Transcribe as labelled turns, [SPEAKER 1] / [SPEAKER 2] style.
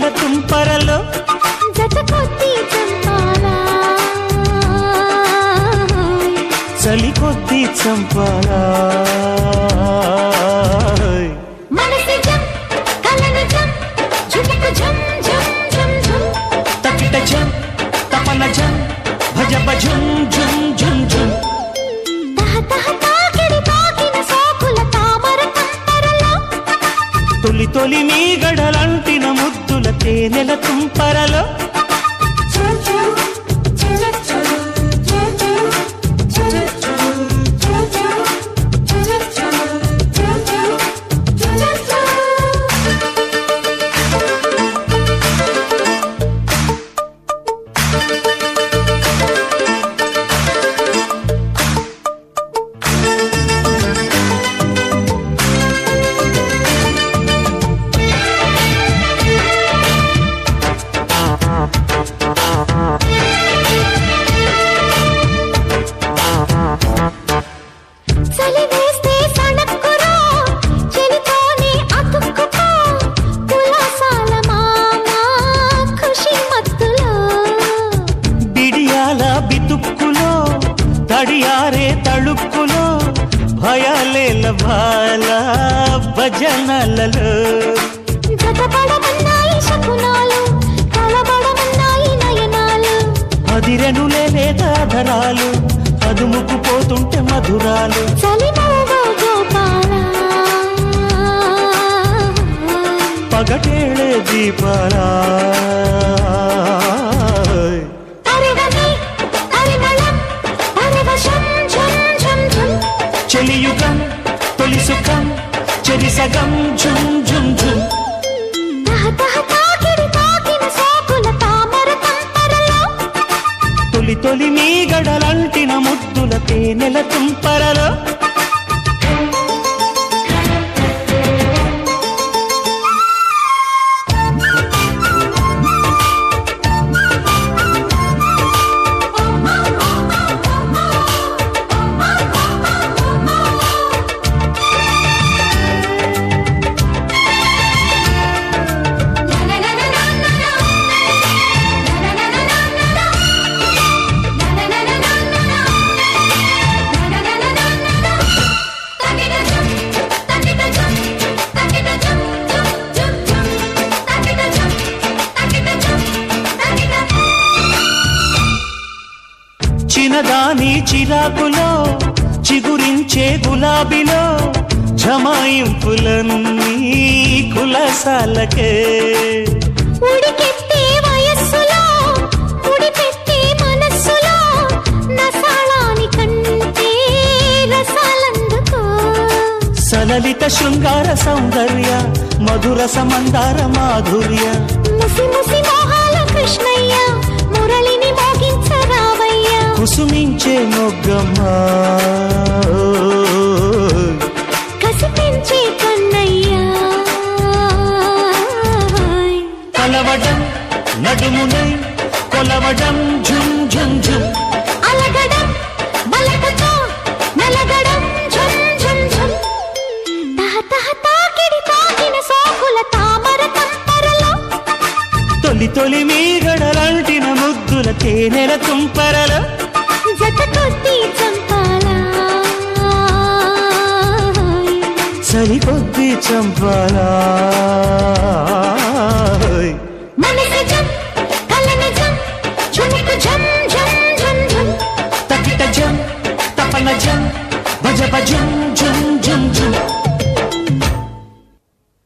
[SPEAKER 1] తేనెల తుంపరలో
[SPEAKER 2] జత కొద్ది చంపాలా
[SPEAKER 1] చలి కొద్ది చంపాలా
[SPEAKER 2] మనసి జం కలని జం ఝుమకు జం జం జం జం
[SPEAKER 1] తకిట జం తపన జం భజ భజం జుం జుం జుం
[SPEAKER 2] తహ తహ తాకిడి తాకిన సోకుల తామర తంపరలో
[SPEAKER 1] తొలి తొలి మీ గడలంటిన ముద్దుల తేనెల తుంపరలో
[SPEAKER 2] చలి వేస్తే సణక్కురా చెలితోనే అతుక్కుపో కులాసాల మామ ఖుషి మత్తులో
[SPEAKER 1] బిడియాల బితుక్కులో తడియారే తళుక్కులో భయాలేల భాల భజనలలో
[SPEAKER 2] జతపడమన్నాయి శకునాలు కలబడమన్నాయి నయనాలు
[SPEAKER 1] అదిరెనులే లేదాధరాలు అదుముకు పోతుంటే మధురాలు
[SPEAKER 2] చలి మోగో గోపాల
[SPEAKER 1] పగటేళే దీపాలా
[SPEAKER 2] అరివని పరిమళం పరివశం ఝం ఝం ఝం
[SPEAKER 1] చెలియుగం తొలి సుఖం చెరి సగం ఝుం ఝుం ఝుం
[SPEAKER 2] తహ తహ తాకిడి తాకిన సోకుల తామర తంపరలో
[SPEAKER 1] తొలి తొలి మీ గడలంటిన ముద్దుల తేనెల తుంపరలో చిన్నదాని చిరాకులో చిగురించే గులాబీలో జమాయింపులన్నీ కులసాలకే
[SPEAKER 2] ఉడికెత్తే వయస్సులో ఉడిపెట్టే మనస్సులో నసాళాని కంటే రసాలందుకో
[SPEAKER 1] సలలిత శృంగార సౌందర్య మధుర సమందార మాధుర్య
[SPEAKER 2] ముసి ముసి మోహాల కృష్ణయ్య మురళిని మోగించరావయ్య
[SPEAKER 1] కుసుమించే మొగ్గమ్మ
[SPEAKER 2] కసి పెంచే కన్నయ్య
[SPEAKER 1] కలవడం నడుమునై కొలవడం ఝుం ఝుం ఝుం
[SPEAKER 2] అలగడం బలకతో నలగడం ఝం ఝం ఝం తహ తహ తాకిడి తాకిన సోకుల తామర తంపరలో
[SPEAKER 1] తొలి తొలి మీ గడలంటిన ముద్దుల తేనెల తుంపరలో
[SPEAKER 2] జత కొద్ది చంపాలా
[SPEAKER 1] సరికొద్ది చంపాలా